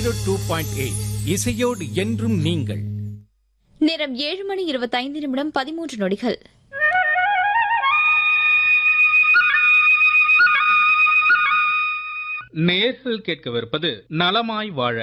zero two point eight இசையோடு என்றும் நீங்கள் நேரம் ஏழு மணி இருபத்தைந்து நிமிடம் பதிமூன்று நொடிகள் நேர்கள் கேட்கவிருப்பது நலமாய் வாழ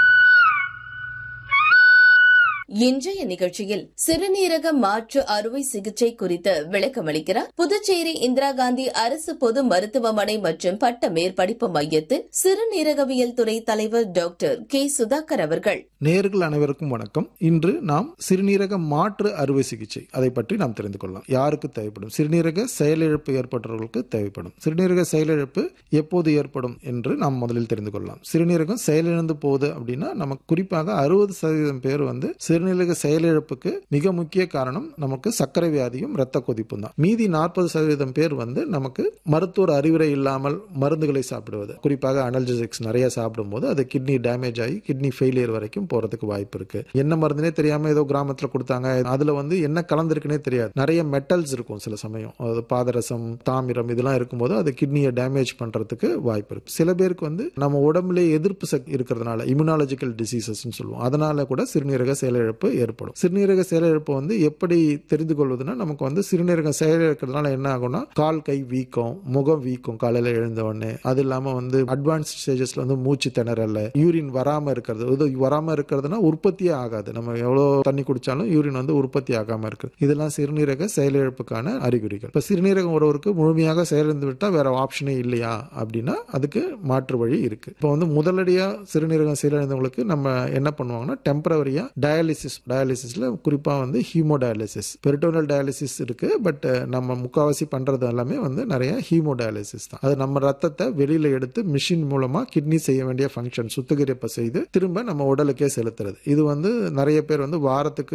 இன்றைய நிகழ்ச்சியில் சிறுநீரக மாற்று அறுவை சிகிச்சை குறித்து விளக்கமளிக்கிறார் புதுச்சேரி இந்திரா காந்தி அரசு பொது மருத்துவமனை மற்றும் பட்ட மேற்படிப்பு மையத்தின் சிறுநீரகவியல் துறை தலைவர் டாக்டர் கே சுதாகர் அவர்கள் நேர்கள் அனைவருக்கும் வணக்கம் இன்று நாம் சிறுநீரக மாற்று அறுவை சிகிச்சை அதை பற்றி நாம் தெரிந்து கொள்ளலாம் யாருக்கு தேவைப்படும் சிறுநீரக செயலிழப்பு ஏற்பட்டவர்களுக்கு தேவைப்படும் சிறுநீரக செயலிழப்பு எப்போது ஏற்படும் என்று நாம் முதலில் தெரிந்து கொள்ளலாம் சிறுநீரகம் செயலிழந்து போகுது அப்படின்னா நமக்கு குறிப்பாக அறுபது சதவீதம் பேர் வந்து சிறுநீரக செயலிழப்புக்கு மிக முக்கிய காரணம் நமக்கு சர்க்கரை வியாதியும் இரத்த கொதிப்பும் தான் மீதி நாற்பது சதவீதம் பேர் வந்து நமக்கு மருத்துவர் அறிவுரை இல்லாமல் மருந்துகளை சாப்பிடுவது குறிப்பாக அனல்ஜெசிக்ஸ் நிறைய சாப்பிடும்போது அது கிட்னி டேமேஜ் ஆகி கிட்னி ஃபெயிலியர் வரைக்கும் போறதுக்கு வாய்ப்பு இருக்கு என்ன மருந்துனே தெரியாம ஏதோ கிராமத்துல கொடுத்தாங்க அதுல வந்து என்ன கலந்துருக்குன்னே தெரியாது நிறைய மெட்டல்ஸ் இருக்கும் சில சமயம் அது பாதரசம் தாமிரம் இதெல்லாம் இருக்கும்போது அது கிட்னியை டேமேஜ் பண்றதுக்கு வாய்ப்பு இருக்கு சில பேருக்கு வந்து நம்ம உடம்புல எதிர்ப்பு சக்தி இருக்கிறதுனால இம்யூனாலஜிக்கல் டிசீசஸ் சொல்லுவோம் அதனால கூட சிறுநீரக செயலிழப்பு ஏற்படும் சிறுநீரக செயலிழப்பு வந்து எப்படி தெரிந்து கொள்வதுன்னா நமக்கு வந்து சிறுநீரகம் செயலிழக்கிறதுனால என்ன ஆகும்னா கால் கை வீக்கம் முகம் வீக்கம் காலையில எழுந்த உடனே அது இல்லாம வந்து அட்வான்ஸ் ஸ்டேஜஸ்ல வந்து மூச்சு திணறல யூரின் வராம இருக்கிறது இது வராம இருக்கிறதுனா உற்பத்தியே ஆகாது நம்ம எவ்வளவு தண்ணி குடிச்சாலும் யூரின் வந்து உற்பத்தி ஆகாம இருக்கு இதெல்லாம் சிறுநீரக செயலிழப்புக்கான அறிகுறிகள் இப்ப சிறுநீரகம் ஒருவருக்கு முழுமையாக செயலிழந்து விட்டா வேற ஆப்ஷனே இல்லையா அப்படின்னா அதுக்கு மாற்று வழி இருக்கு இப்போ வந்து முதலடியா சிறுநீரகம் செயலிழந்தவங்களுக்கு நம்ம என்ன பண்ணுவாங்கன்னா டெம்பரவரியா டயாலிசிஸ் டயாலிசிஸ்ல குறிப்பா வந்து ஹீமோ டயாலிசிஸ் பெரிட்டோனல் டயாலிசிஸ் இருக்கு பட் நம்ம முக்காவாசி பண்றது எல்லாமே வந்து நிறைய ஹீமோ டயாலிசிஸ் தான் அது நம்ம ரத்தத்தை வெளியில எடுத்து மிஷின் மூலமா கிட்னி செய்ய வேண்டிய ஃபங்க்ஷன் சுத்திகரிப்பு செய்து திரும்ப நம்ம உடலுக்கே செலுத்துறது இது வந்து நிறைய பேர் வந்து வாரத்துக்கு